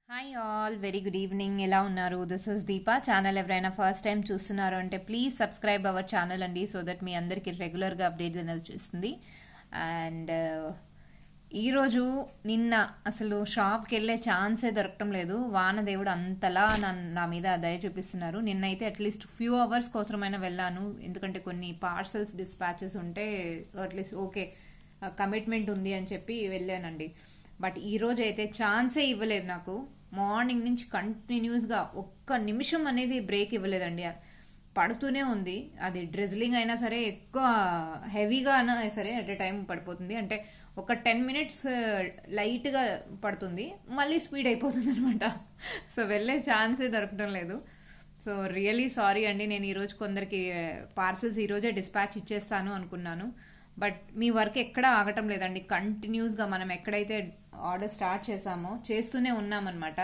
hi all very good evening ఎలా ఉన్నారు this is Deepa channel ఎవరైనా ఫస్ట్ టైం చూస్తున్నారు అంటే ప్లీజ్ సబ్స్క్రైబ్ అవర్ ఛానల్ అండి సో దట్ మీ అందరికీ రెగ్యులర్గా అప్డేట్ అనేది వచ్చేస్తుంది అండ్ ఈరోజు నిన్న అసలు షాప్కి వెళ్ళే ఛాన్సే దొరకటం లేదు వానదేవుడు అంతలా నన్ను నా మీద దయ చూపిస్తున్నారు నిన్నైతే అట్లీస్ట్ ఫ్యూ అవర్స్ కోసమైనా వెళ్ళాను ఎందుకంటే కొన్ని పార్సల్స్ డిస్పాచెస్ ఉంటే అట్లీస్ట్ ఓకే కమిట్మెంట్ ఉంది అని చెప్పి వెళ్ళానండి బట్ ఈ రోజు అయితే ఛాన్సే ఇవ్వలేదు నాకు మార్నింగ్ నుంచి కంటిన్యూస్గా ఒక్క నిమిషం అనేది బ్రేక్ ఇవ్వలేదండి పడుతూనే ఉంది అది డ్రెజ్లింగ్ అయినా సరే ఎక్కువ హెవీగా అయినా సరే అట్ ఎ టైం పడిపోతుంది అంటే ఒక టెన్ మినిట్స్ లైట్గా పడుతుంది మళ్ళీ స్పీడ్ అయిపోతుంది అనమాట సో వెళ్ళే ఛాన్సే దొరకడం లేదు సో రియలీ సారీ అండి నేను ఈరోజు కొందరికి పార్సల్స్ ఈరోజే డిస్పాచ్ ఇచ్చేస్తాను అనుకున్నాను బట్ మీ వర్క్ ఎక్కడ ఆగటం లేదండి కంటిన్యూస్గా మనం ఎక్కడైతే ఆర్డర్ స్టార్ట్ చేసామో చేస్తూనే ఉన్నామన్నమాట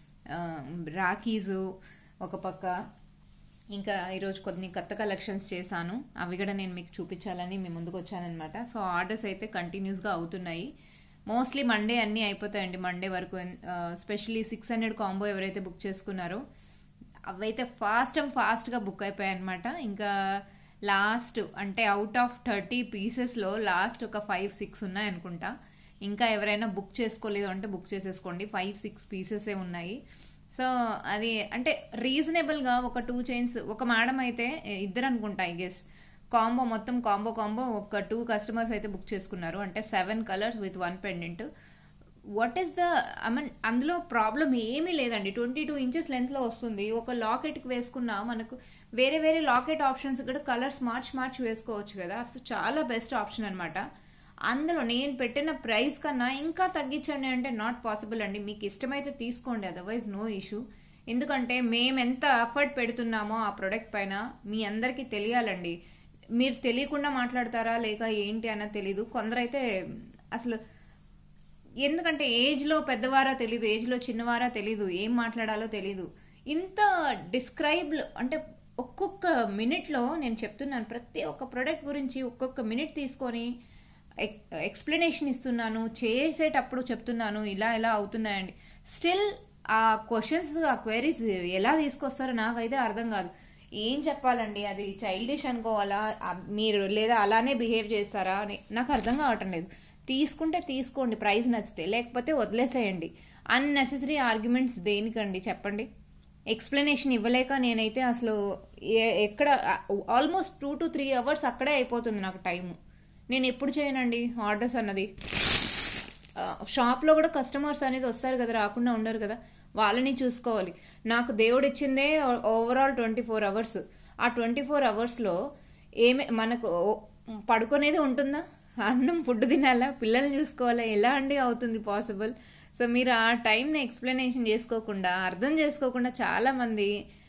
రాఖీస్ ఒక పక్క ఇంకా ఈరోజు కొన్ని కొత్త కలెక్షన్స్ చేశాను అవి కూడా నేను మీకు చూపించాలని మీ ముందుకు వచ్చానమాట సో ఆర్డర్స్ అయితే కంటిన్యూస్గా అవుతున్నాయి మోస్ట్లీ మండే అన్నీ అయిపోతాయండి మండే వరకు స్పెషలీ సిక్స్ హండ్రెడ్ కాంబో ఎవరైతే బుక్ చేసుకున్నారో అవైతే ఫాస్ట్ అండ్ ఫాస్ట్గా బుక్ అయిపోయాయి అనమాట ఇంకా లాస్ట్ అంటే అవుట్ ఆఫ్ థర్టీ పీసెస్లో లాస్ట్ ఒక ఫైవ్ సిక్స్ ఉన్నాయి అనుకుంటా ఇంకా ఎవరైనా బుక్ చేసుకోలేదు అంటే బుక్ చేసేసుకోండి ఫైవ్ సిక్స్ పీసెసే ఉన్నాయి సో అది అంటే రీజనబుల్గా ఒక టూ చైన్స్ ఒక మేడం అయితే ఇద్దరు అనుకుంటా ఐ గెస్ కాంబో మొత్తం కాంబో కాంబో ఒక టూ కస్టమర్స్ అయితే బుక్ చేసుకున్నారు అంటే seven colours with one pendant what is the I mean అందులో ప్రాబ్లం ఏమీ లేదండి ట్వంటీ టూ ఇంచెస్ లెంత్లో వస్తుంది ఒక లాకెట్కి వేసుకున్నా మనకు వేరే వేరే లాకెట్ ఆప్షన్స్ కూడా కలర్స్ మార్చ్ మార్చ్ వేసుకోవచ్చు కదా అసలు చాలా బెస్ట్ ఆప్షన్ అనమాట అందులో నేను పెట్టిన ప్రైస్ కన్నా ఇంకా తగ్గించండి అంటే నాట్ పాసిబుల్ అండి మీకు ఇష్టమైతే తీసుకోండి అదర్వైజ్ నో ఇష్యూ ఎందుకంటే మేము ఎంత ఎఫర్ట్ పెడుతున్నామో ఆ ప్రొడక్ట్ పైన మీ అందరికీ తెలియాలండి మీరు తెలియకుండా మాట్లాడతారా లేక ఏంటి అన్నది తెలీదు కొందరైతే అసలు ఎందుకంటే ఏజ్లో పెద్దవారా తెలీదు ఏజ్లో చిన్నవారా తెలీదు ఏం మాట్లాడాలో తెలీదు ఇంత డిస్క్రైబ్ అంటే ఒక్కొక్క మినిట్లో నేను చెప్తున్నాను ప్రతి ఒక్క ప్రోడక్ట్ గురించి ఒక్కొక్క మినిట్ తీసుకొని ఎక్స్ప్లెనేషన్ ఇస్తున్నాను చేసేటప్పుడు చెప్తున్నాను ఇలా ఇలా అవుతున్నాయండి స్టిల్ ఆ క్వశ్చన్స్ ఆ క్వైరీస్ ఎలా తీసుకొస్తారో నాకైతే అర్థం కాదు ఏం చెప్పాలండి అది చైల్డిష్ అనుకోవాలా మీరు లేదా అలానే బిహేవ్ చేస్తారా అని నాకు అర్థం కావటం లేదు తీసుకుంటే తీసుకోండి ప్రైస్ నచ్చితే లేకపోతే వదిలేసేయండి అన్నెసెసరీ ఆర్గ్యుమెంట్స్ దేనికండి చెప్పండి ఎక్స్ప్లెనేషన్ ఇవ్వలేక నేనైతే అసలు ఎక్కడ almost two to three hours అక్కడే అయిపోతుంది నాకు టైము నేను ఎప్పుడు చేయనండి ఆర్డర్స్ అన్నది షాప్లో కూడా కస్టమర్స్ అనేది వస్తారు కదా రాకుండా ఉండరు కదా వాళ్ళని చూసుకోవాలి నాకు దేవుడు ఇచ్చిందే ఓవరాల్ ట్వంటీ ఫోర్ అవర్స్ ఆ ట్వంటీ ఫోర్ అవర్స్లో ఏమే మనకు పడుకునేది ఉంటుందా అన్నం ఫుడ్ తినాలా పిల్లల్ని చూసుకోవాలా ఎలా అండి అవుతుంది పాసిబుల్ సో మీరు ఆ టైంని ఎక్స్ప్లెనేషన్ చేసుకోకుండా అర్థం చేసుకోకుండా చాలామంది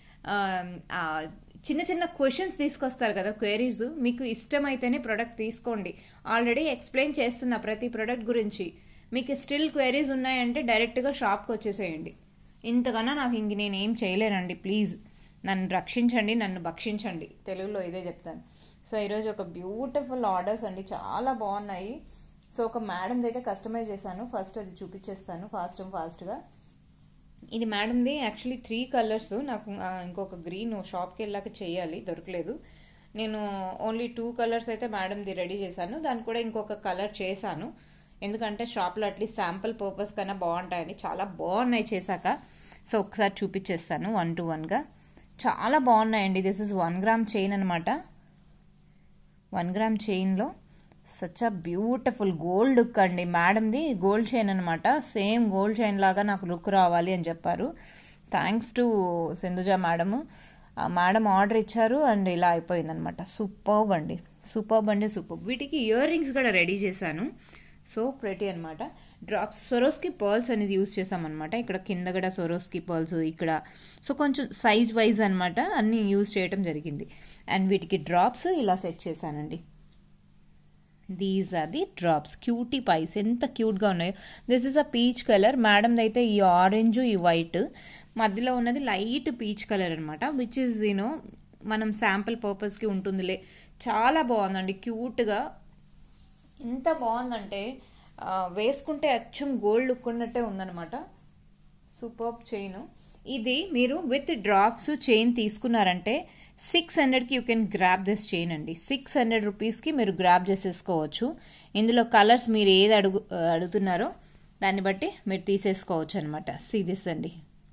చిన్న చిన్న క్వశ్చన్స్ తీసుకొస్తారు కదా క్వైరీస్ మీకు ఇష్టమైతేనే ప్రోడక్ట్ తీసుకోండి ఆల్రెడీ ఎక్స్ప్లెయిన్ చేస్తున్నా ప్రతి ప్రోడక్ట్ గురించి మీకు స్టిల్ క్వైరీస్ ఉన్నాయంటే డైరెక్ట్గా షాప్కి వచ్చేసేయండి ఇంతకన్నా నాకు ఇంక నేను ఏం చేయలేనండి ప్లీజ్ నన్ను రక్షించండి నన్ను భక్షించండి తెలుగులో ఇదే చెప్తాను సో ఈరోజు ఒక బ్యూటిఫుల్ ఆర్డర్స్ అండి చాలా బాగున్నాయి సో ఒక మేడంది అయితే కస్టమైజ్ చేశాను ఫస్ట్ అది చూపించేస్తాను ఫాస్ట్ అండ్ ఫాస్ట్గా ఇది మేడంది యాక్చువల్లీ త్రీ కలర్స్ నాకు ఇంకొక గ్రీన్ షాప్కి వెళ్ళాక చేయాలి దొరకలేదు నేను ఓన్లీ టూ కలర్స్ అయితే మేడంది రెడీ చేశాను దానికి కూడా ఇంకొక కలర్ చేశాను ఎందుకంటే షాప్లో అట్లీస్ట్ శాంపుల్ పర్పస్ కన్నా బాగుంటాయని చాలా బాగున్నాయి చేశాక సో ఒకసారి చూపించేస్తాను వన్ టు వన్గా చాలా బాగున్నాయండి this is one gram chain అనమాట వన్ గ్రామ్ చైన్లో such a beautiful gold look అండి మేడంది గోల్డ్ చైన్ అనమాట సేమ్ గోల్డ్ చైన్ లాగా నాకు లుక్ రావాలి అని చెప్పారు thanks to Sindhuja madam madam order ఇచ్చారు అండ్ ఇలా అయిపోయింది అనమాట సూపర్బ్ అండి సూపర్బ్ అంటే సూపర్ వీటికి ఇయర్ రింగ్స్ కూడా రెడీ చేశాను సో ప్రెటీ అనమాట డ్రాప్స్ సొరోస్కి పర్ల్స్ అనేది యూజ్ చేసామన్నమాట ఇక్కడ కింద కూడా సొరోస్కి పర్ల్స్ ఇక్కడ సో కొంచెం సైజ్ వైజ్ అనమాట అన్నీ యూజ్ చేయడం జరిగింది అండ్ వీటికి డ్రాప్స్ ఇలా సెట్ చేశానండి these are the drops cutie pies ఎంత క్యూట్గా ఉన్నాయో this is a peach colour మేడంది అయితే ఈ ఆరెంజ్ ఈ వైట్ మధ్యలో ఉన్నది లైట్ పీచ్ కలర్ అనమాట విచ్ ఇస్ యూనో మనం శాంపుల్ పర్పస్కి ఉంటుందిలే చాలా బాగుందండి క్యూట్గా ఎంత బాగుందంటే వేసుకుంటే అచ్చం గోల్డ్ లుక్ ఉన్నట్టే ఉందనమాట సూపర్ చైన్ ఇది మీరు విత్ డ్రాప్స్ చైన్ తీసుకున్నారంటే సిక్స్ హండ్రెడ్కి you can grab this chain అండి సిక్స్ హండ్రెడ్ రూపీస్కి మీరు గ్రాప్ చేసేసుకోవచ్చు ఇందులో కలర్స్ మీరు ఏది అడుగు అడుగుతున్నారో దాన్ని బట్టి మీరు తీసేసుకోవచ్చు అనమాట సీ దిస్ అండి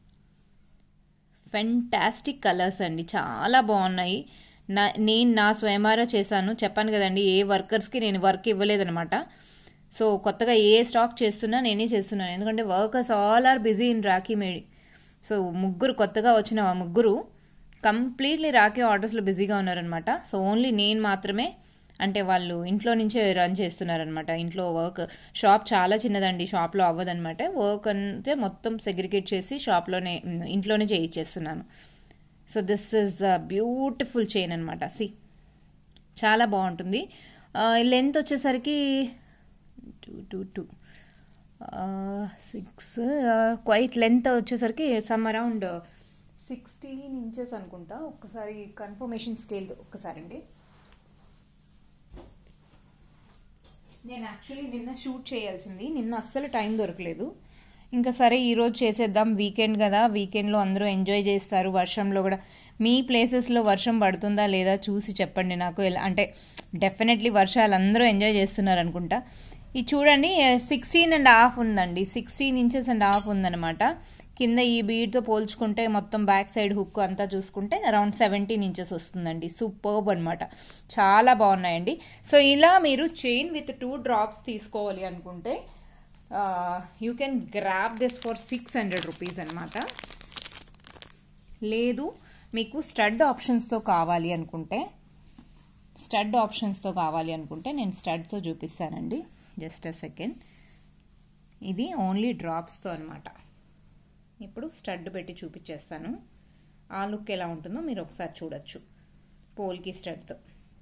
ఫెంటాస్టిక్ కలర్స్ అండి చాలా బాగున్నాయి నా నేను నా స్వయమారా చేశాను చెప్పాను కదండి ఏ వర్కర్స్కి నేను వర్క్ ఇవ్వలేదనమాట సో కొత్తగా ఏ స్టాక్ చేస్తున్నా నేనే చేస్తున్నాను ఎందుకంటే workers all are busy in Rakhi మేడి సో ముగ్గురు కొత్తగా వచ్చిన ముగ్గురు కంప్లీట్లీ రాఖీ ఆర్డర్స్లో బిజీగా ఉన్నారనమాట సో ఓన్లీ నేను మాత్రమే అంటే వాళ్ళు ఇంట్లో నుంచే రన్ చేస్తున్నారనమాట ఇంట్లో వర్క్ షాప్ చాలా చిన్నదండి షాప్లో అవ్వదనమాట వర్క్ అంటే మొత్తం సెగ్రిగేట్ చేసి షాప్లోనే ఇంట్లోనే చేయించేస్తున్నాను so this is beautiful chain అనమాట సి చాలా బాగుంటుంది లెంత్ వచ్చేసరికి two two two six quite length వచ్చేసరికి సమ్ అరౌండ్ సిక్స్టీన్ ఇంచెస్ అనుకుంటా ఒక్కసారి కన్ఫర్మేషన్ స్కేల్ ఒక్కసారి అండి నేను యాక్చువల్లీ నిన్న షూట్ చేయాల్సింది నిన్న అస్సలు టైం దొరకలేదు ఇంకా సరే ఈరోజు చేసేద్దాం వీకెండ్ కదా వీకెండ్లో అందరూ ఎంజాయ్ చేస్తారు వర్షంలో కూడా మీ ప్లేసెస్లో వర్షం పడుతుందా లేదా చూసి చెప్పండి నాకు ఎలా అంటే డెఫినెట్లీ వర్షాలు అందరూ ఎంజాయ్ చేస్తున్నారు అనుకుంటా ఇది చూడండి సిక్స్టీన్ అండ్ హాఫ్ ఉందండి సిక్స్టీన్ ఇంచెస్ అండ్ హాఫ్ ఉందన్నమాట కింద ఈ బీడ్తో పోల్చుకుంటే మొత్తం బ్యాక్ సైడ్ హుక్ అంతా చూసుకుంటే అరౌండ్ సెవెంటీన్ ఇంచెస్ వస్తుందండి సూపర్బ్ అనమాట చాలా బాగున్నాయండి సో ఇలా మీరు చైన్ విత్ టూ డ్రాప్స్ తీసుకోవాలి అనుకుంటే you can grab this for six hundred rupees అనమాట లేదు మీకు స్టడ్ ఆప్షన్స్తో కావాలి అనుకుంటే స్టడ్ ఆప్షన్స్తో కావాలి అనుకుంటే నేను స్టడ్తో చూపిస్తానండి జస్ట్ అ సెకండ్ ఇది ఓన్లీ డ్రాప్స్తో అనమాట ఇప్పుడు స్టడ్ పెట్టి చూపించేస్తాను ఆ లుక్ ఎలా ఉంటుందో మీరు ఒకసారి చూడొచ్చు పోల్కి స్టడ్తో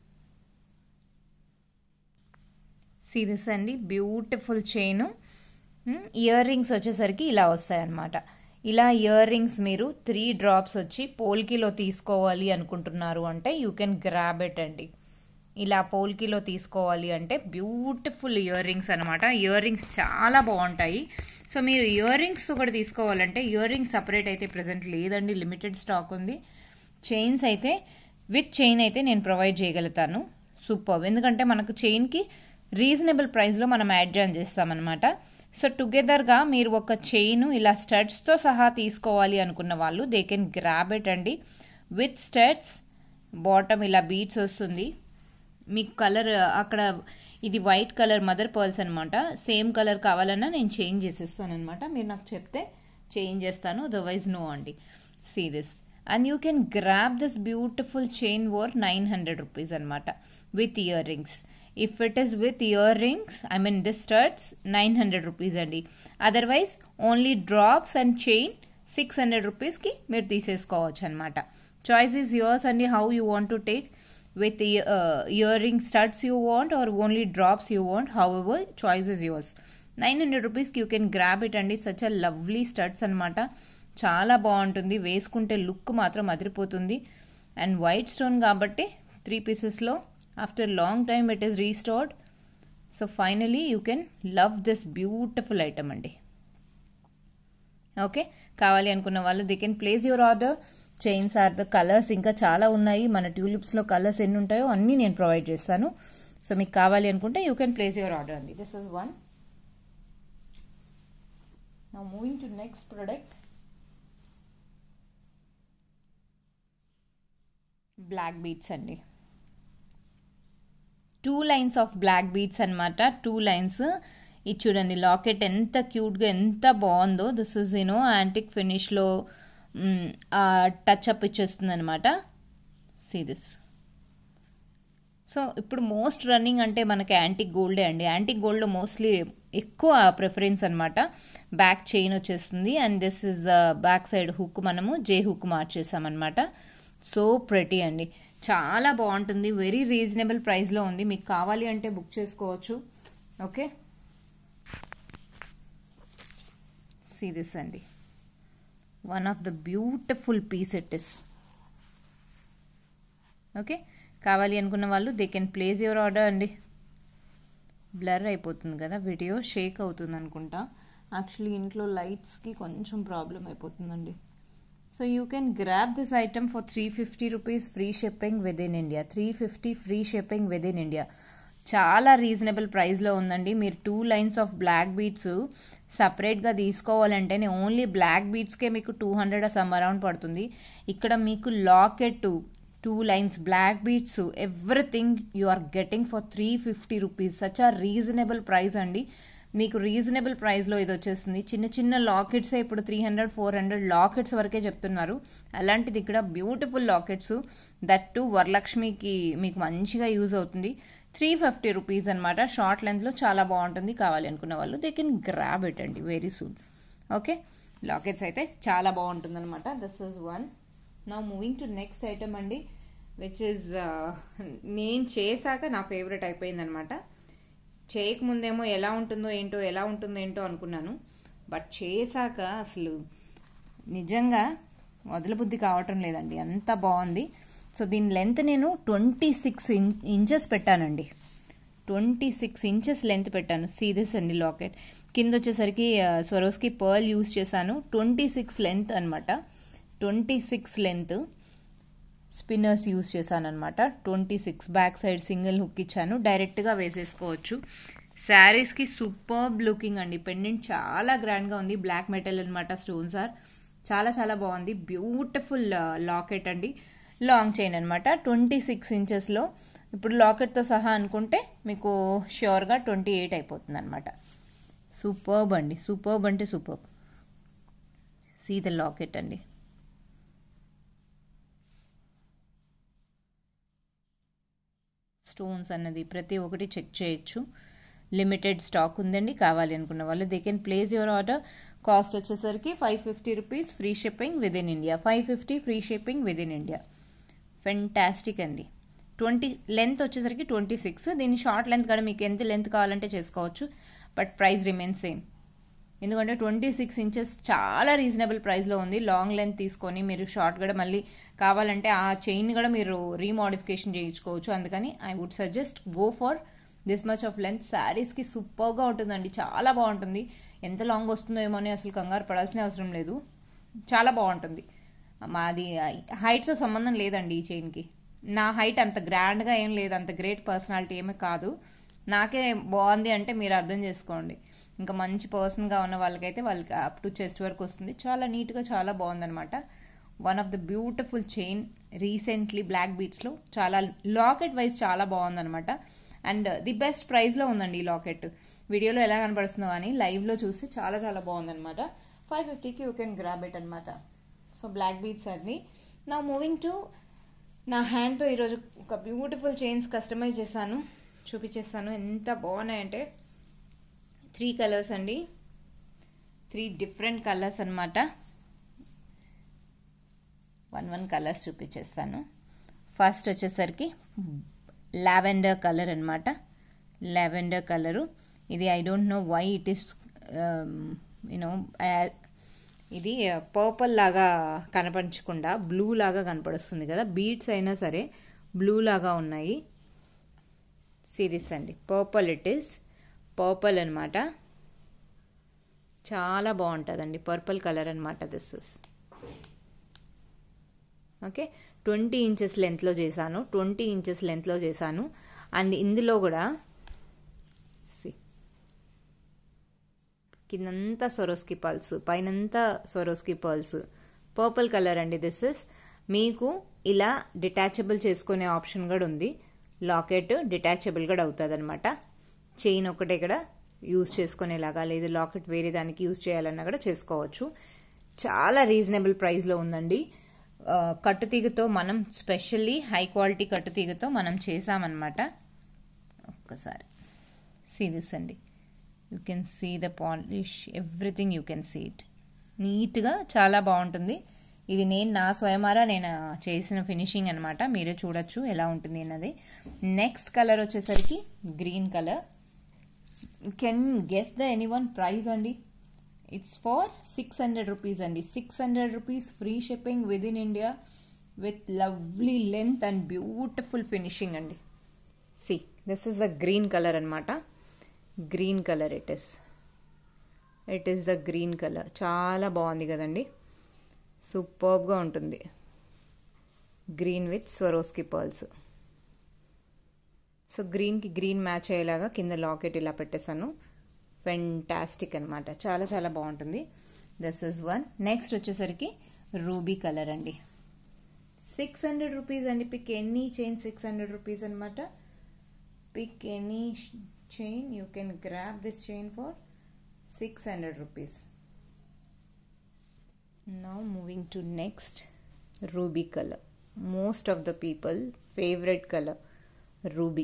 సీరియస్ అండి బ్యూటిఫుల్ చైన్ ఇయర్ రింగ్స్ వచ్చేసరికి ఇలా వస్తాయన్నమాట ఇలా ఇయర్ రింగ్స్ మీరు త్రీ డ్రాప్స్ వచ్చి పోల్కిలో తీసుకోవాలి అనుకుంటున్నారు అంటే యూ కెన్ గ్రాబ్ ఇట్ అండి ఇలా పోల్కిలో తీసుకోవాలి అంటే బ్యూటిఫుల్ ఇయర్ రింగ్స్ అనమాట ఇయర్ రింగ్స్ చాలా బాగుంటాయి సో మీరు ఇయర్ రింగ్స్ కూడా తీసుకోవాలంటే ఇయర్ రింగ్స్ సపరేట్ అయితే ప్రజెంట్ లేదండి లిమిటెడ్ స్టాక్ ఉంది చైన్స్ అయితే విత్ చైన్ అయితే నేను ప్రొవైడ్ చేయగలుగుతాను సూపర్ ఎందుకంటే మనకు చైన్కి రీజనబుల్ ప్రైస్లో మనం యాడ్ జాయిన్ చేస్తామన్నమాట సో టుగెదర్గా మీరు ఒక చైన్ ఇలా స్టడ్స్తో సహా తీసుకోవాలి అనుకున్న వాళ్ళు దే కెన్ గ్రాబ్ ఇట్ అండి విత్ స్టడ్స్ బాటమ్ ఇలా బీట్స్ వస్తుంది మీకు కలర్ అక్కడ ఇది వైట్ కలర్ మదర్ పర్ల్స్ అనమాట సేమ్ కలర్ కావాలన్నా నేను చేంజ్ చేసేస్తాను అనమాట మీరు నాకు చెప్తే చేంజ్ చేస్తాను అదర్వైజ్ నో అండి see this and you can grab this beautiful chain for nine hundred rupees అనమాట with earrings if it is with earrings I mean this starts nine hundred rupees అండి otherwise only drops and chain six hundred రూపీస్కి మీరు తీసేసుకోవచ్చు అనమాట choice is yours అండి how you want to take with uh, earring studs you want or only drops you want however choice is yours nine hundred రూపీస్కి you can grab it అండి such a lovely studs అనమాట చాలా బాగుంటుంది వేసుకుంటే look మాత్రం అదిరిపోతుంది and white stone కాబట్టి three పీసెస్లో after long time it is restored so finally you can love this beautiful item అండి ఓకే కావాలి అనుకున్న వాళ్ళు they can place your order chains are the colours ఇంకా చాలా ఉన్నాయి మన ట్యూలిప్స్లో కలర్స్ ఎన్ని ఉంటాయో అన్నీ నేను ప్రొవైడ్ చేస్తాను సో మీకు కావాలి అనుకుంటే you can place your order అండి దిస్ ఇస్ వన్ నా moving to next product black beads అండి two lines of black beads అనమాట టూ లైన్స్ ఇది చూడండి లాకెట్ ఎంత క్యూట్గా ఎంత బాగుందో దిస్ ఇస్ యూనో యాంటిక్ ఫినిష్లో టచ్ అప్ ఇచ్చేస్తుంది అనమాట సీ దిస్ సో ఇప్పుడు మోస్ట్ రన్నింగ్ అంటే మనకి యాంటిక్ గోల్డే అండి యాంటిక్ గోల్డ్లో మోస్ట్లీ ఎక్కువ ప్రిఫరెన్స్ అనమాట బ్యాక్ చైన్ వచ్చేస్తుంది and this is the back side hook మనము జే హుక్ మార్చేసామన్నమాట సో ప్రెటీ అండి చాలా బాగుంటుంది వెరీ రీజనబుల్ ప్రైస్లో ఉంది మీకు కావాలి అంటే బుక్ చేసుకోవచ్చు ఓకే సీ దిస్ అండి one of the beautiful piece it is okay కావాలి అనుకున్న వాళ్ళు they can place your order అండి బ్లర్ అయిపోతుంది కదా వీడియో షేక్ అవుతుంది అనుకుంటా యాక్చువల్లీ ఇంట్లో లైట్స్కి కొంచెం ప్రాబ్లం అయిపోతుందండి so you can grab this item for three fifty rupees free shipping with in India three fifty free shipping with in India చాలా reasonable ప్రైస్లో ఉందండి మీరు two lines of black beads సపరేట్గా తీసుకోవాలంటేనే ఓన్లీ బ్లాక్ బీట్స్కే మీకు two hundred some around పడుతుంది ఇక్కడ మీకు locket two lines black beads everything you are getting for three fifty rupees such a reasonable price అండి మీకు రీజనబుల్ ప్రైస్లో ఇది వచ్చేస్తుంది చిన్న చిన్న లాకెట్సే ఇప్పుడు three hundred four hundred lockets వరకే చెప్తున్నారు అలాంటిది ఇక్కడ బ్యూటిఫుల్ లాకెట్స్ దట్ టు వరలక్ష్మికి మీకు మంచిగా యూజ్ అవుతుంది త్రీ ఫిఫ్టీ రూపీస్ అనమాట షార్ట్ లెంత్లో చాలా బాగుంటుంది కావాలి అనుకున్న వాళ్ళు దే కెన్ గ్రాబ్ ఇట్ అండి వెరీ సూన్ ఓకే లాకెట్స్ అయితే చాలా బాగుంటుంది అనమాట దిస్ ఇస్ వన్ నా మూవింగ్ టు నెక్స్ట్ ఐటమ్ అండి విచ్ ఇస్ నేను చేశాక నా ఫేవరెట్ అయిపోయింది అనమాట చేయకముందేమో ఎలా ఉంటుందో ఏంటో ఎలా ఉంటుందో ఏంటో అనుకున్నాను బట్ చేశాక అసలు నిజంగా వదలబుద్ధి కావటం లేదండి అంత బాగుంది సో దీని లెంత్ నేను ట్వంటీ సిక్స్ ఇంచెస్ పెట్టానండి ట్వంటీ సిక్స్ ఇంచెస్ లెంత్ పెట్టాను సీరియస్ అండి లాకెట్ కింద వచ్చేసరికి స్వరోస్కి పర్ల్ యూస్ చేశాను ట్వంటీ సిక్స్ లెంత్ అనమాట twenty six length spinners use చేశాను అనమాట twenty six back side single hook ఇచ్చాను డైరెక్ట్గా వేసేసుకోవచ్చు శారీస్కి సూపర్బ్ లుకింగ్ అండి పెండెంట్ చాలా గ్రాండ్గా ఉంది బ్లాక్ మెటల్ అనమాట స్టోన్స్ ఆర్ చాలా చాలా బాగుంది బ్యూటిఫుల్ లాకెట్ అండి లాంగ్ చైన్ అనమాట ట్వంటీ సిక్స్ ఇంచెస్లో ఇప్పుడు లాకెట్తో సహా అనుకుంటే మీకు ష్యూర్గా ట్వంటీ ఎయిట్ అయిపోతుంది అనమాట సూపర్బ్ అండి సూపర్బ్ అంటే సూపర్బ్ సీ ద లాకెట్ అండి స్టోన్స్ అన్నది ప్రతి ఒక్కటి చెక్ చేయొచ్చు లిమిటెడ్ స్టాక్ ఉందండి కావాలి అనుకున్న వాళ్ళు they can place your order cost వచ్చేసరికి five fifty rupees free shipping with in India five fifty free shipping with in India fantastic అండి ట్వంటీ లెంత్ వచ్చేసరికి ట్వంటీ సిక్స్ దీని షార్ట్ లెంత్ కూడా మీకు ఎంత లెంత్ కావాలంటే చేసుకోవచ్చు బట్ ప్రైస్ రిమైన్ సేమ్ ఎందుకంటే ట్వంటీ సిక్స్ ఇంచెస్ చాలా రీజనబుల్ ప్రైస్లో ఉంది లాంగ్ లెంత్ తీసుకొని మీరు షార్ట్ కూడా మళ్ళీ కావాలంటే ఆ చైన్ కూడా మీరు రీమోడిఫికేషన్ చేయించుకోవచ్చు అందుకని I would suggest go for this much of length శారీస్కి సూపర్గా ఉంటుందండి చాలా బాగుంటుంది ఎంత లాంగ్ వస్తుందో ఏమో అని అసలు కంగారు పడాల్సిన అవసరం లేదు చాలా బాగుంటుంది మాది హైట్తో సంబంధం లేదండి ఈ చైన్కి నా హైట్ అంత గ్రాండ్గా ఏం లేదు అంత గ్రేట్ పర్సనాలిటీ ఏమీ కాదు నాకే బాగుంది అంటే మీరు అర్థం చేసుకోండి ఇంకా మంచి పర్సన్గా ఉన్న వాళ్ళకైతే వాళ్ళకి అప్ టు చెస్ట్ వరకు వస్తుంది చాలా నీట్గా చాలా బాగుందనమాట one of the beautiful chain recently black బీట్స్లో చాలా లాకెట్ వైజ్ చాలా బాగుందనమాట అండ్ ది బెస్ట్ ప్రైస్లో ఉందండి ఈ లాకెట్ వీడియోలో ఎలా కనపడుతుందో కానీ లైవ్లో చూస్తే చాలా చాలా బాగుందనమాట ఫైవ్ ఫిఫ్టీకి యూ కెన్ గ్రాబ్ ఇట్ అనమాట సో బ్లాక్ బీట్స్ అన్ని నా మూవింగ్ టు నా హ్యాండ్తో ఈరోజు ఒక బ్యూటిఫుల్ చైన్స్ కస్టమైజ్ చేశాను చూపించేస్తాను ఎంత బాగున్నాయంటే త్రీ కలర్స్ అండి త్రీ డిఫరెంట్ కలర్స్ అనమాట వన్ వన్ కలర్స్ చూపించేస్తాను ఫస్ట్ వచ్చేసరికి లావెండర్ కలర్ అనమాట లావెండర్ కలరు ఇది I don't know why it is you know ఇది పర్పుల్ లాగా కనపడకుండా బ్లూ లాగా కనపడుస్తుంది కదా బీడ్స్ అయినా సరే బ్లూ లాగా ఉన్నాయి సిరీస్ అండి పర్పుల్ ఇట్ ఈస్ పర్పుల్ అనమాట చాలా బాగుంటుందండి పర్పుల్ కలర్ అనమాట this is okay twenty inches లెంత్లో చేశాను ట్వంటీ ఇంచెస్ లెంత్లో చేశాను అండ్ ఇందులో కూడా కిందంతా సొరోస్కి పల్స్ పైనంతా సొరోస్కి పర్ల్స్ పర్పుల్ కలర్ అండి దిస్ ఇస్ మీకు ఇలా డిటాచబుల్ చేసుకునే ఆప్షన్ కూడా ఉంది లాకెట్ డిటాచబుల్ కూడా అవుతుంది అనమాట చైన్ ఒకటే కూడా యూజ్ చేసుకునేలాగా లేదు లాకెట్ వేరే దానికి యూజ్ చేయాలన్నా కూడా చేసుకోవచ్చు చాలా రీజనబుల్ ప్రైస్లో ఉందండి కట్టుతీగతో మనం స్పెషల్లీ హై క్వాలిటీ కట్టుతీగతో మనం చేసామన్నమాట ఒక్కసారి సీరియస్ అండి you can see the polish everything you can see it నీట్గా చాలా బాగుంటుంది ఇది నేను నా స్వయమారా నేను చేసిన ఫినిషింగ్ అనమాట మీరే చూడొచ్చు ఎలా ఉంటుంది అన్నది నెక్స్ట్ కలర్ వచ్చేసరికి green colour can guess the any one price అండి it's for six hundred rupees అండి six hundred rupees free shipping with in India with lovely length and beautiful finishing అండి see this is the green colour అనమాట green colour it is it is the green colour చాలా బాగుంది కదండి సూపర్గా ఉంటుంది green with Swarovski pearls so గ్రీన్కి green match అయ్యేలాగా కింద లాకెట్ ఇలా పెట్టేశాను ఫెంటాస్టిక్ అనమాట చాలా చాలా బాగుంటుంది దిస్ ఇస్ వన్ నెక్స్ట్ వచ్చేసరికి రూబీ కలర్ అండి సిక్స్ హండ్రెడ్ రూపీస్ అండి pick any chain six hundred rupees అనమాట pick any chain you can grab this chain for six hundred rupees now moving to next ruby color most of the people favorite color ruby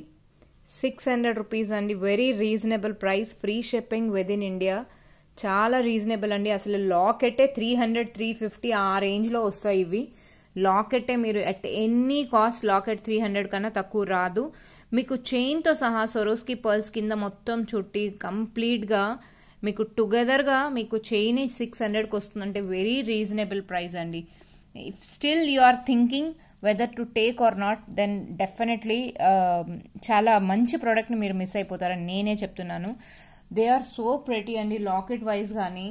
600 rupees అండి very reasonable price free shipping with in India చాలా reasonable అండి అసలు లాకెట్టే three hundred three fifty ఆ రేంజ్లో వస్తాయి ఇవి లాకెట్టే మీరు at any cost locket three hundred కన్నా తక్కువ రాదు మీకు చైన్తో సహా సొరోస్కి పర్ల్స్ కింద మొత్తం చుట్టి కంప్లీట్గా మీకు టుగెదర్గా మీకు చైన్ సిక్స్ హండ్రెడ్కి వస్తుందంటే వెరీ రీజనబుల్ ప్రైస్ అండి if still you are thinking whether to take or not then definitely చాలా మంచి ప్రోడక్ట్ని మీరు మిస్ అయిపోతారని నేనే చెప్తున్నాను దే ఆర్ సో ప్రెటీ అండి లాకెట్ వైజ్ కానీ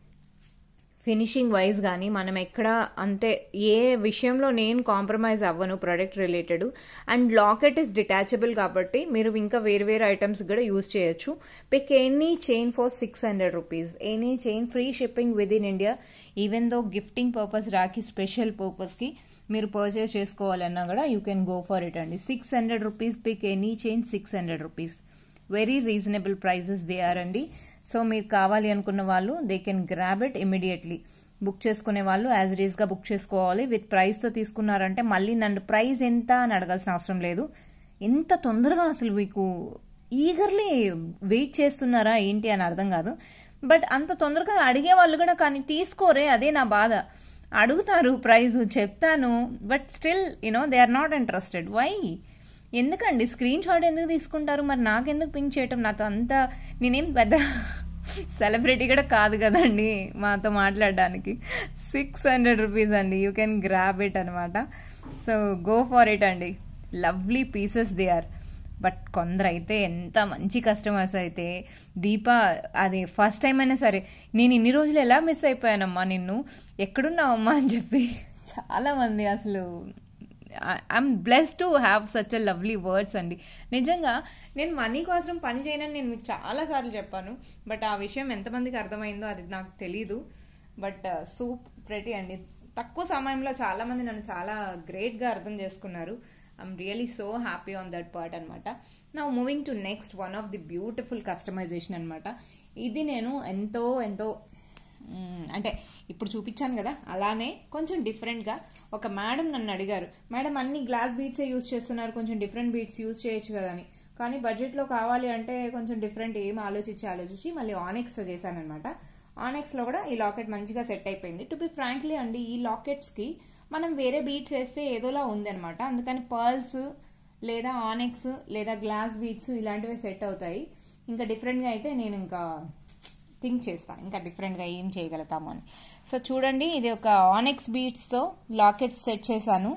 ఫినిషింగ్ వైజ్ కానీ మనం ఎక్కడ అంతే ఏ విషయంలో నేను కాంప్రమైజ్ అవ్వను product related and locket is detachable కాబట్టి మీరు ఇంకా వేరు వేరు ఐటమ్స్ కూడా యూజ్ చేయొచ్చు pick any chain for six hundred rupees any chain free shipping with in India even though gifting purpose Rakhi special పర్పస్కి మీరు పర్చేస్ చేసుకోవాలన్నా కూడా you can go for it అండి six hundred rupees pick any chain six hundred rupees very reasonable prices they are అండి so మీరు కావాలి అనుకున్న వాళ్ళు they can grab it immediately book చేసుకునే వాళ్ళు యాజ్ రీజ్గా బుక్ చేసుకోవాలి విత్ ప్రైస్తో తీసుకున్నారంటే మళ్ళీ నన్ను ప్రైస్ ఎంత అని అడగాల్సిన అవసరం లేదు ఎంత తొందరగా అసలు మీకు ఈగర్లీ వెయిట్ చేస్తున్నారా ఏంటి అని అర్థం కాదు బట్ అంత తొందరగా అడిగే వాళ్ళు కూడా కానీ తీసుకోరే అదే నా బాధ అడుగుతారు ప్రైజ్ చెప్తాను but still you know they are not interested why ఎందుకండి స్క్రీన్ షాట్ ఎందుకు తీసుకుంటారు మరి నాకెందుకు పింక్ చేయటం నాతో అంత నేనేం పెద్ద సెలబ్రిటీ కూడా కాదు కదండి మాతో మాట్లాడడానికి సిక్స్ హండ్రెడ్ రూపీస్ అండి యూ కెన్ గ్రాబ్ ఇట్ అనమాట సో గో ఫర్ ఇట్ అండి lovely pieces they are but కొందరు అయితే ఎంత మంచి కస్టమర్స్ అయితే దీప అది ఫస్ట్ టైం అయినా సరే నేను ఇన్ని రోజులు ఎలా మిస్ అయిపోయానమ్మా నిన్ను ఎక్కడున్నావమ్మా అని చెప్పి చాలామంది అసలు I'm bless to have such a lovely words అండి నిజంగా నేను మనీ కోసం పని చేయనని నేను మీకు చాలాసార్లు చెప్పాను బట్ ఆ విషయం ఎంతమందికి అర్థమైందో అది నాకు తెలీదు బట్ సూప్ ప్రెటీ అండి తక్కువ సమయంలో చాలామంది నన్ను చాలా గ్రేట్గా అర్థం చేసుకున్నారు I'm really so happy on that part అనమాట నా moving to next one of the beautiful customization అనమాట ఇది నేను ఎంతో ఎంతో అంటే ఇప్పుడు చూపించాను కదా అలానే కొంచెం డిఫరెంట్గా ఒక మేడం నన్ను అడిగారు మేడం అన్ని గ్లాస్ బీట్సే యూజ్ చేస్తున్నారు కొంచెం డిఫరెంట్ బీట్స్ యూజ్ చేయొచ్చు కదా అని కానీ బడ్జెట్లో కావాలి అంటే కొంచెం డిఫరెంట్ ఏం ఆలోచించి ఆలోచించి మళ్ళీ ఆనెక్స్ చేశానమాట ఆనెక్స్లో కూడా ఈ లాకెట్ మంచిగా సెట్ అయిపోయింది టు బి ఫ్రాంక్లీ అండి ఈ లాకెట్స్కి మనం వేరే బీట్స్ వేస్తే ఏదోలా ఉందన్నమాట అందుకని పర్ల్స్ లేదా ఆనెక్స్ లేదా గ్లాస్ బీట్స్ ఇలాంటివి సెట్ అవుతాయి ఇంకా డిఫరెంట్గా అయితే నేను ఇంకా థింక్ చేస్తాను ఇంకా డిఫరెంట్గా ఏం చేయగలుగుతాము అని సో చూడండి ఇది ఒక ఆనెక్స్ బీట్స్తో లాకెట్స్ సెట్ చేశాను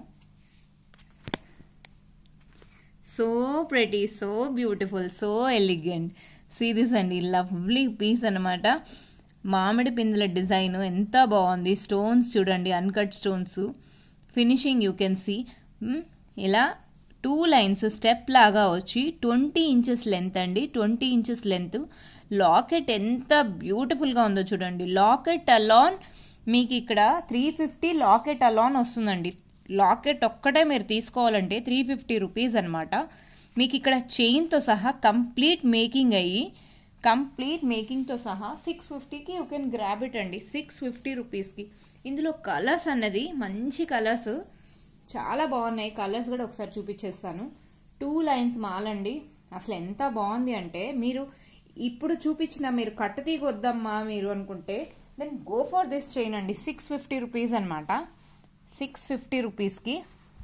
so pretty so beautiful so elegant see this అండి లవ్లీ పీస్ అనమాట మామిడి పిందుల డిజైన్ ఎంత బాగుంది స్టోన్స్ చూడండి uncut stones finishing you can see ఇలా టూ లైన్స్ స్టెప్ లాగా వచ్చి ట్వంటీ ఇంచెస్ లెంత్ అండి ట్వంటీ ఇంచెస్ లెంత్ లాకెట్ ఎంత బ్యూటిఫుల్గా ఉందో చూడండి లాకెట్ అలాన్ మీకు ఇక్కడ త్రీ ఫిఫ్టీ లాకెట్ అలాన్ వస్తుందండి లాకెట్ ఒక్కటే మీరు తీసుకోవాలంటే త్రీ ఫిఫ్టీ రూపీస్ అనమాట మీకు ఇక్కడ చైన్తో సహా కంప్లీట్ మేకింగ్ అయ్యి కంప్లీట్ మేకింగ్తో సహా సిక్స్ ఫిఫ్టీకి యూ కెన్ గ్రాబ్ ఇట్ అండి సిక్స్ ఫిఫ్టీ రూపీస్కి ఇందులో కలర్స్ అన్నది మంచి కలర్స్ చాలా బాగున్నాయి కలర్స్ కూడా ఒకసారి చూపించేస్తాను టూ లైన్స్ మాలండి అసలు ఎంత బాగుంది అంటే మీరు ఇప్పుడు చూపించిన మీరు కట్టుతీగ వద్దమ్మా మీరు అనుకుంటే then go for this chain అండి సిక్స్ ఫిఫ్టీ రూపీస్ అనమాట సిక్స్ ఫిఫ్టీ రూపీస్కి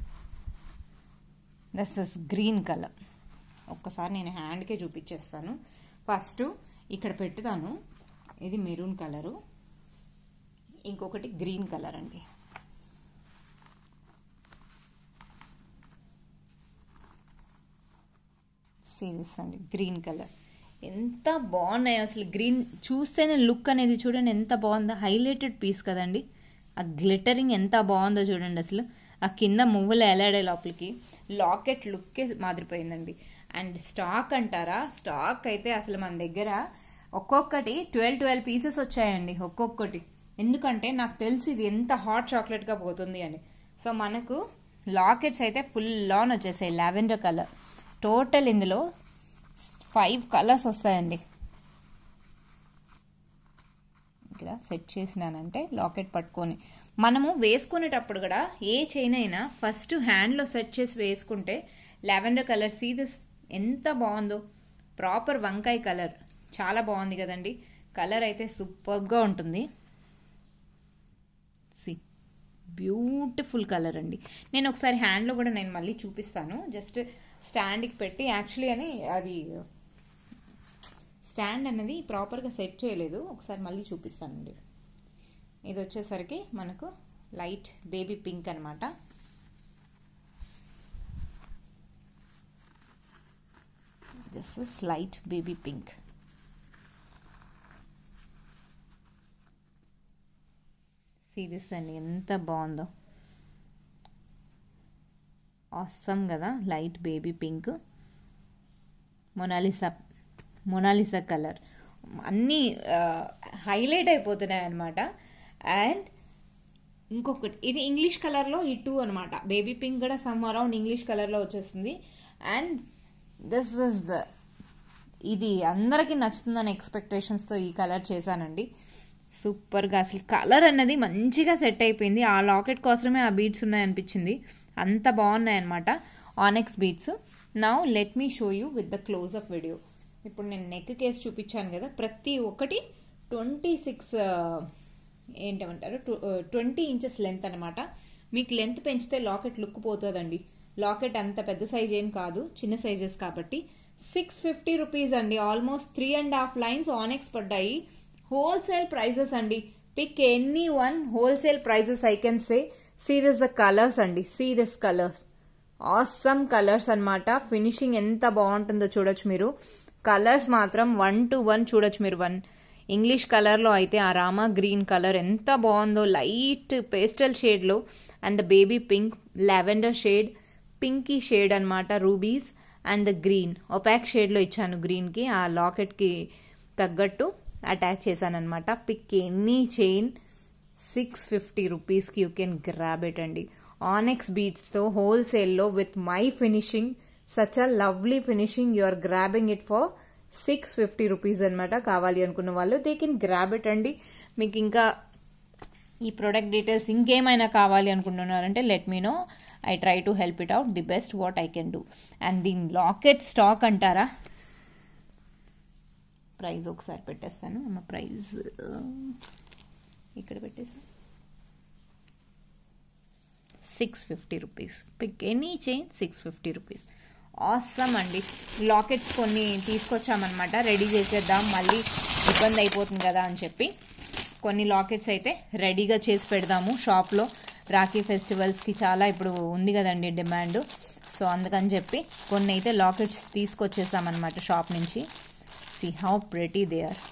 దస్ ఇస్ గ్రీన్ కలర్ ఒక్కసారి నేను హ్యాండ్కే చూపించేస్తాను ఫస్ట్ ఇక్కడ పెట్టుతాను ఇది మెరూన్ కలరు ఇంకొకటి గ్రీన్ కలర్ అండి సీరీస్ అండి గ్రీన్ కలర్ ఎంత బాగున్నాయి అసలు గ్రీన్ చూస్తేనే లుక్ అనేది చూడండి ఎంత బాగుందో హైలైటెడ్ పీస్ కదండి ఆ గ్లిటరింగ్ ఎంత బాగుందో చూడండి అసలు ఆ కింద మువ్వులు ఎలాడే లోపలికి లాకెట్ లుక్కే మాదిరిపోయిందండి అండ్ స్టాక్ అంటారా స్టాక్ అయితే అసలు మన దగ్గర ఒక్కొక్కటి ట్వెల్వ్ ట్వెల్వ్ పీసెస్ వచ్చాయండి ఒక్కొక్కటి ఎందుకంటే నాకు తెలిసి ఇది ఎంత హాట్ చాక్లెట్గా పోతుంది అని సో మనకు లాకెట్స్ అయితే ఫుల్ ఆన్ వచ్చేసాయి లావెండర్ కలర్ టోటల్ ఇందులో ఫైవ్ కలర్స్ వస్తాయండి ఇక్కడ సెట్ చేసినానంటే లాకెట్ పట్టుకొని మనము వేసుకునేటప్పుడు కూడా ఏ చైన్ అయినా ఫస్ట్ హ్యాండ్లో సెట్ చేసి వేసుకుంటే లావెండర్ కలర్ సీ దిస్ ఎంత బాగుందో ప్రాపర్ వంకాయ కలర్ చాలా బాగుంది కదండి కలర్ అయితే సూపర్గా ఉంటుంది సి బ్యూటిఫుల్ కలర్ అండి నేను ఒకసారి హ్యాండ్లో కూడా నేను మళ్ళీ చూపిస్తాను జస్ట్ స్టాండ్కి పెట్టి యాక్చువల్లీ అని అది స్టాండ్ అనేది ప్రాపర్గా సెట్ చేయలేదు ఒకసారి మళ్ళీ చూపిస్తానండి ఇది వచ్చేసరికి మనకు లైట్ బేబీ పింక్ అనమాట this is light baby pink see this అండి ఎంత బాగుందో ఆసమ్ కదా light baby pink Mona Lisa Mona Lisa colour అన్నీ హైలైట్ అయిపోతున్నాయి అనమాట అండ్ ఇంకొకటి ఇది ఇంగ్లీష్ కలర్లో ఈ టూ అనమాట బేబీ పింక్ కూడా సమ్ అరౌండ్ ఇంగ్లీష్ కలర్లో వచ్చేస్తుంది అండ్ దిస్ ఇస్ ద ఇది అందరికీ నచ్చుతుందని ఎక్స్పెక్టేషన్స్తో ఈ కలర్ చేశానండి సూపర్గా అసలు కలర్ అన్నది మంచిగా సెట్ అయిపోయింది ఆ లాకెట్ కోసమే ఆ బీడ్స్ ఉన్నాయనిపించింది అంత బాగున్నాయి అనమాట onyx beads now let me show you with the close up video ఇప్పుడు నేను నెక్ కేస్ చూపించాను కదా ప్రతి ఒక్కటి ట్వంటీ సిక్స్ ఏంటమంటారు ట్వంటీ ఇంచెస్ లెంత్ అనమాట మీకు లెంత్ పెంచితే లాకెట్ లుక్ పోతుందండి లాకెట్ అంత పెద్ద సైజ్ ఏం కాదు చిన్న సైజెస్ కాబట్టి సిక్స్ ఫిఫ్టీ రూపీస్ అండి almost three and half lines onyx పడ్డాయి హోల్సేల్ ప్రైజెస్ అండి pick any one wholesale prices I can say serious the colours అండి సీరియస్ కలర్స్ ఆసమ్ కలర్స్ అనమాట ఫినిషింగ్ ఎంత బాగుంటుందో చూడొచ్చు మీరు కలర్స్ మాత్రం వన్ టు వన్ చూడొచ్చు మీరు వన్ ఇంగ్లీష్ కలర్లో అయితే ఆ రామా గ్రీన్ కలర్ ఎంత బాగుందో లైట్ పేస్టల్ షేడ్లో and the baby pink lavender shade pinky shade అనమాట rubies and the green opaque షేడ్లో ఇచ్చాను గ్రీన్కి ఆ లాకెట్కి తగ్గట్టు అటాచ్ చేశాను అనమాట pick any chain six fifty రూపీస్కి యూ కెన్ గ్రాబ్ ఇట్ అండి ఆనెక్స్ బీట్స్తో హోల్సేల్లో with my finishing such a lovely finishing you are grabbing it for six fifty rupees అనమాట కావాలి అనుకున్న వాళ్ళు దే కెన్ గ్రాబ్ ఇట్ అండి మీకు ఇంకా ఈ ప్రోడక్ట్ డీటెయిల్స్ ఇంకేమైనా కావాలి అనుకుంటున్నారంటే let me know I try to help it out the best what I can do and దీని లాకెట్ స్టాక్ అంటారా ప్రైస్ ఒకసారి పెట్టేస్తాను అమ్మ ప్రైస్ ఇక్కడ పెట్టేసాను six fifty rupees pick any chain six fifty rupees awesome అండి లాకెట్స్ కొన్ని తీసుకొచ్చామన్నమాట రెడీ చేసేద్దాం మళ్ళీ ఇబ్బంది అయిపోతుంది కదా అని చెప్పి కొన్ని లాకెట్స్ అయితే రెడీగా చేసి పెడదాము షాప్లో రాఖీ ఫెస్టివల్స్కి చాలా ఇప్పుడు ఉంది కదండి డిమాండ్ సో అందుకని చెప్పి కొన్ని అయితే లాకెట్స్ తీసుకొచ్చేసామన్నమాట షాప్ నుంచి see how pretty they are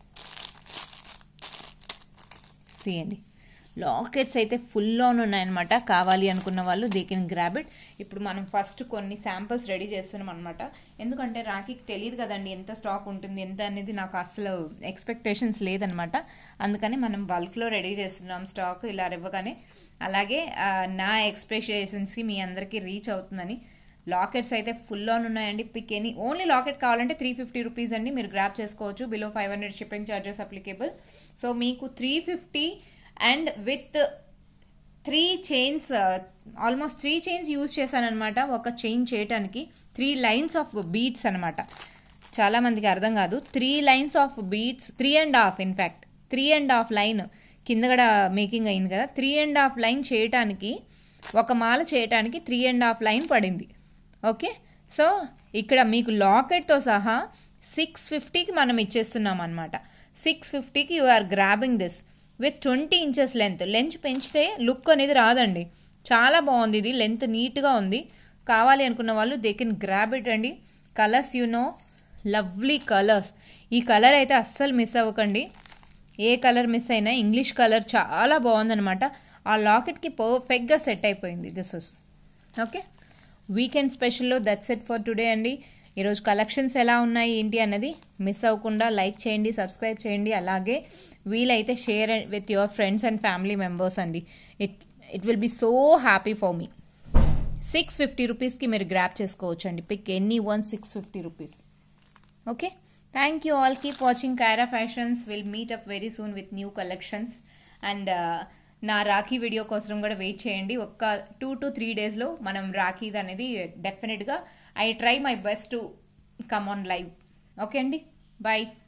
see అండి లాకెట్స్ అయితే ఫుల్ ఆన్ ఉన్నాయన్నమాట కావాలి అనుకున్న వాళ్ళు దే కెన్ గ్రాబ్ ఇట్ ఇప్పుడు మనం ఫస్ట్ కొన్ని శాంపిల్స్ రెడీ చేస్తున్నాం అనమాట ఎందుకంటే రాఖీకి తెలియదు కదండి ఎంత స్టాక్ ఉంటుంది ఎంత అనేది నాకు అసలు ఎక్స్పెక్టేషన్స్ లేదనమాట అందుకని మనం బల్క్లో రెడీ చేస్తున్నాం స్టాక్ ఇలా ఇవ్వగానే అలాగే నా ఎక్స్పెక్టేషన్స్కి మీ అందరికీ రీచ్ అవుతుందని లాకెట్స్ అయితే ఫుల్ ఆన్ ఉన్నాయండి పిక్ ఎనీ ఓన్లీ లాకెట్ కావాలంటే త్రీ ఫిఫ్టీ రూపీస్ అండి మీరు గ్రాప్ చేసుకోవచ్చు below five hundred shipping charges applicable so మీకు three fifty and with three chains almost three chains use చేశాను అనమాట ఒక చైన్ చేయటానికి త్రీ లైన్స్ ఆఫ్ బీట్స్ అనమాట చాలా మందికి అర్థం కాదు three lines of beads three and half in fact three and half line కింద కూడా మేకింగ్ అయింది కదా త్రీ అండ్ హాఫ్ లైన్ చేయటానికి ఒక మాల చేయటానికి త్రీ అండ్ హాఫ్ లైన్ పడింది ఓకే సో ఇక్కడ మీకు లాకెట్తో సహా సిక్స్ ఫిఫ్టీకి మనం ఇచ్చేస్తున్నాం అనమాట సిక్స్ ఫిఫ్టీకి you are grabbing this with twenty inches length length పెంచితే లుక్ అనేది రాదండి చాలా బాగుంది ఇది లెంత్ నీట్గా ఉంది కావాలి అనుకున్న వాళ్ళు దే కెన్ గ్రాబ్ ఇట్ అండి colours you know lovely colours ఈ కలర్ అయితే అస్సలు మిస్ అవ్వకండి ఏ కలర్ మిస్ అయినా ఇంగ్లీష్ కలర్ చాలా బాగుందనమాట ఆ లాకెట్కి పర్ఫెక్ట్గా సెట్ అయిపోయింది దిస్ ఇస్ ఓకే వీకెండ్ స్పెషల్లో దట్స్ ఎట్ ఫర్ టుడే అండి ఈరోజు కలెక్షన్స్ ఎలా ఉన్నాయి ఏంటి అన్నది మిస్ అవ్వకుండా లైక్ చేయండి సబ్స్క్రైబ్ చేయండి అలాగే వీలైతే share with your friends and family members అండి it it will be so happy for me six fifty రూపీస్కి మీరు గ్రాప్ చేసుకోవచ్చు అండి pick any one six fifty rupees okay thank you all keep watching Kaira fashions will meet up very soon with new collections and నా Rakhi video కోసం కూడా wait చేయండి ఒక్క two to three డేస్లో మనం రాఖీది అనేది డెఫినెట్గా I try my best to come on live okay అండి బాయ్